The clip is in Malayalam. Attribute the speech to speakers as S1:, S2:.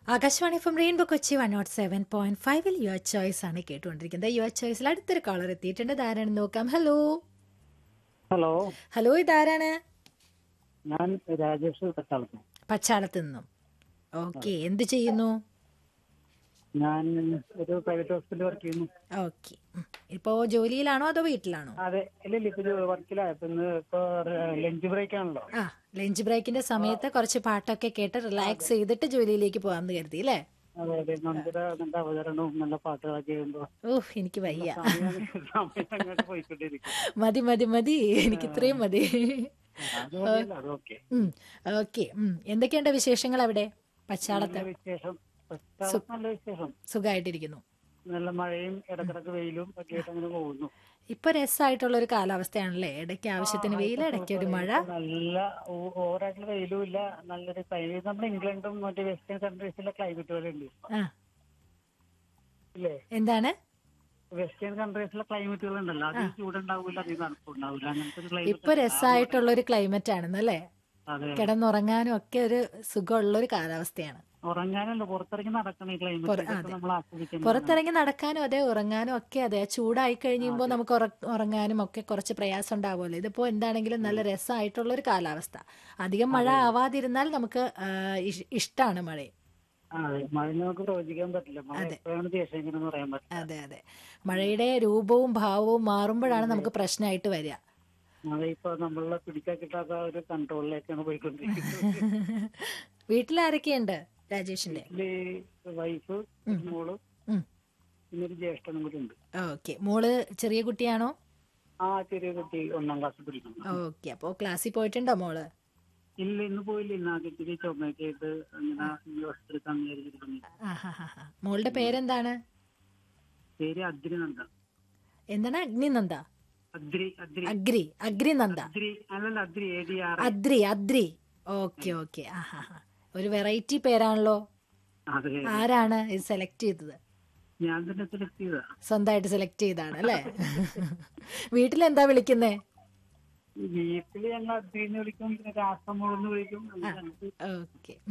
S1: Akashvani from rainbow Kochi one nought seven point ഫൈവിൽ യുവർ ചോയ്സ് ആണ് കേട്ടുകൊണ്ടിരിക്കുന്നത് യുവർ ചോയ്സിൽ അടുത്തൊരു കോളർ എത്തിയിട്ടുണ്ട് ഇതാരാണ് നോക്കാം ഹലോ
S2: ഹലോ
S1: ഹലോ ഇതാരാണ്
S2: ഞാൻ രാജേഷ് തട്ടാളത്ത്
S1: പച്ചാളത്ത് നിന്നും ഓക്കെ എന്ത് ചെയ്യുന്നു
S2: ഞാൻ ഒരു പ്രൈവറ്റ് ഹോസ്പിറ്റലിൽ വർക്ക് ചെയ്യുന്നു
S1: ഓക്കെ ഇപ്പോ ജോലിയിലാണോ അതോ വീട്ടിലാണോ
S2: അതെ ഇല്ല ഇല്ല ഇപ്പൊ വർക്കിലായി ഇപ്പൊ ഇന്ന് ഇപ്പൊ ലഞ്ച് ബ്രേക്ക് ആണല്ലോ
S1: ആ ലഞ്ച് ബ്രേക്കിന്റെ സമയത്ത് കുറച്ച് പാട്ടൊക്കെ കേട്ട് റിലാക്സ് ചെയ്തിട്ട് ജോലിയിലേക്ക് പോകാമെന്ന് കരുതി അല്ലേ
S2: അതെ അതെ നമ്മുടെ നല്ല അവതരണവും നല്ല പാട്ടുകളൊക്കെ ചെയ്യുമ്പോ
S1: ഓഹ് എനിക്ക് വയ്യ
S2: സമയം സമയം അങ്ങോട്ട് പോയിക്കൊണ്ടിരിക്കും
S1: മതി മതി മതി എനിക്ക് ഇത്രയും മതി
S2: അത് മതിയല്ലോ, അത് ഓക്കെ
S1: ഓക്കെ എന്തൊക്കെയുണ്ട് വിശേഷങ്ങൾ അവിടെ പച്ചാളത്ത്
S2: നല്ല വിശേഷം പശ്ചാത്തലം നല്ല വിശേഷം
S1: സുഖമായിട്ടിരിക്കുന്നു
S2: നല്ല മഴയും ഇടക്കിടക്ക് വെയിലും ഒക്കെ ആയിട്ട് അങ്ങനെ പോകുന്നു
S1: ഇപ്പൊ രസമായിട്ടുള്ള ഒരു കാലാവസ്ഥയാണല്ലേ ഇടയ്ക്ക് ആവശ്യത്തിന് വെയിൽ ഇടയ്ക്ക് ഒരു മഴ
S2: നല്ല ഓ- ഓവറായിട്ടുള്ള വെയിലും ഇല്ല നല്ലൊരു ക്ലൈമറ്റ് നമ്മുടെ ഇംഗ്ലണ്ടും മറ്റേ വെസ്റ്റേൺ കൺട്രീസിലെ ക്ലൈമറ്റ് പോലെ ഉണ്ട്
S1: ആ
S2: ഇല്ലേ
S1: എന്താണ്
S2: വെസ്റ്റേൺ കൺട്രീസിലെ ക്ലൈമറ്റുകൾ ഉണ്ടല്ലോ അധികം ചൂടുണ്ടാവില്ല അധികം തണുപ്പുണ്ടാവില്ല അങ്ങനത്തെ ഒരു
S1: ഇപ്പൊ
S2: ക്ലൈമറ്റ്
S1: രസമായിട്ടുള്ള ഒരു ക്ലൈമറ്റ് ആണെന്നല്ലേ
S2: അതെ
S1: കിടന്നുറങ്ങാനും ഒക്കെ ഒരു സുഖമുള്ള ഒരു കാലാവസ്ഥയാണ്
S2: ഉറങ്ങാനല്ല പുറത്തിറങ്ങി നടക്കണം ഈ ക്ലൈമറ്റ് നമ്മൾ ആസ്വദിക്കണം
S1: പുറത്തിറങ്ങി നടക്കാനും അതെ ഉറങ്ങാനും ഒക്കെ അതെ ചൂടായി കഴിയുമ്പോൾ നമുക്ക് ഉറ- ഉറങ്ങാനും ഒക്കെ കുറച്ച് പ്രയാസം ഉണ്ടാവുമല്ലോ ഇതിപ്പോ എന്താണെങ്കിലും നല്ല രസമായിട്ടുള്ള ഒരു കാലാവസ്ഥ അധികം മഴ ആവാതിരുന്നാൽ നമുക്ക് ഇഷ്ടമാണ് മഴ
S2: അതെ മഴ നമുക്ക് പ്രവചിക്കാൻ പറ്റില്ല മഴ എപ്പോഴാണ് ദേശിക്കണമെന്ന് പറയാൻ പറ്റില്ല
S1: അതെ അതെ മഴയുടെ രൂപവും ഭാവവും മാറുമ്പോഴാണ് നമുക്ക് പ്രശ്നമായിട്ട് വരിക
S2: മഴ ഇപ്പൊ നമ്മളെ പിടിക്കാൻ കിട്ടാത്ത ഒരു കൺട്രോളിലേക്കാണ് പോയിക്കൊണ്ടിരിക്കുന്നത്
S1: വീട്ടിലാരൊക്കെയുണ്ട് രാജേഷിന്റെ
S2: ഇതില് വൈഫ് മോള്
S1: ഉം.
S2: പിന്നെ ഒരു ജ്യേഷ്ഠനും കൂടി ഉണ്ട്
S1: ഓക്കെ മോള് ചെറിയ കുട്ടിയാണോ
S2: ആ ചെറിയ കുട്ടി ഒന്നാം ക്ലാസ്സിൽ പഠിക്കുന്നു
S1: ഓക്കെ അപ്പോ ക്ലാസ്സിൽ പോയിട്ടുണ്ടോ മോള്
S2: ഇല്ല ഇന്ന് പോയില്ല ഇന്ന് ആദ്യത്തിരി ചുമയൊക്കെ ആയിട്ട് അങ്ങനെ ഈ ഹോസ്പിറ്റലിൽ തന്നിരിക്കുന്നു
S1: ആഹാഹാഹാ. മോളുടെ പേരെന്താണ്
S2: പേര് അദ്രി നന്ദ
S1: എന്താണ് അഗ്നിനന്ദ
S2: അദ്രി അദ്രി
S1: അഗ്രി അഗ്രിനന്ദ
S2: അദ്രി അല്ലല്ല Adri A D R
S1: Adri Adri okay okay ആഹാ ഒരു വെറൈറ്റി പേരാണല്ലോ
S2: അതെ
S1: ആരാണ് ഇത് സെലക്ട് ചെയ്തത്
S2: ഞാൻ തന്നെ സെലക്ട് ചെയ്താ
S1: സ്വന്തമായിട്ട് സെലക്ട് ചെയ്താണ് അല്ലേ വീട്ടിലെന്താ വിളിക്കുന്നേ
S2: വീട്ടില് ഞങ്ങൾ അദ്രി എന്ന് വിളിക്കും പിന്നെ രാസമോളെന്ന് വിളിക്കും അങ്ങനെ
S1: ഓക്കെ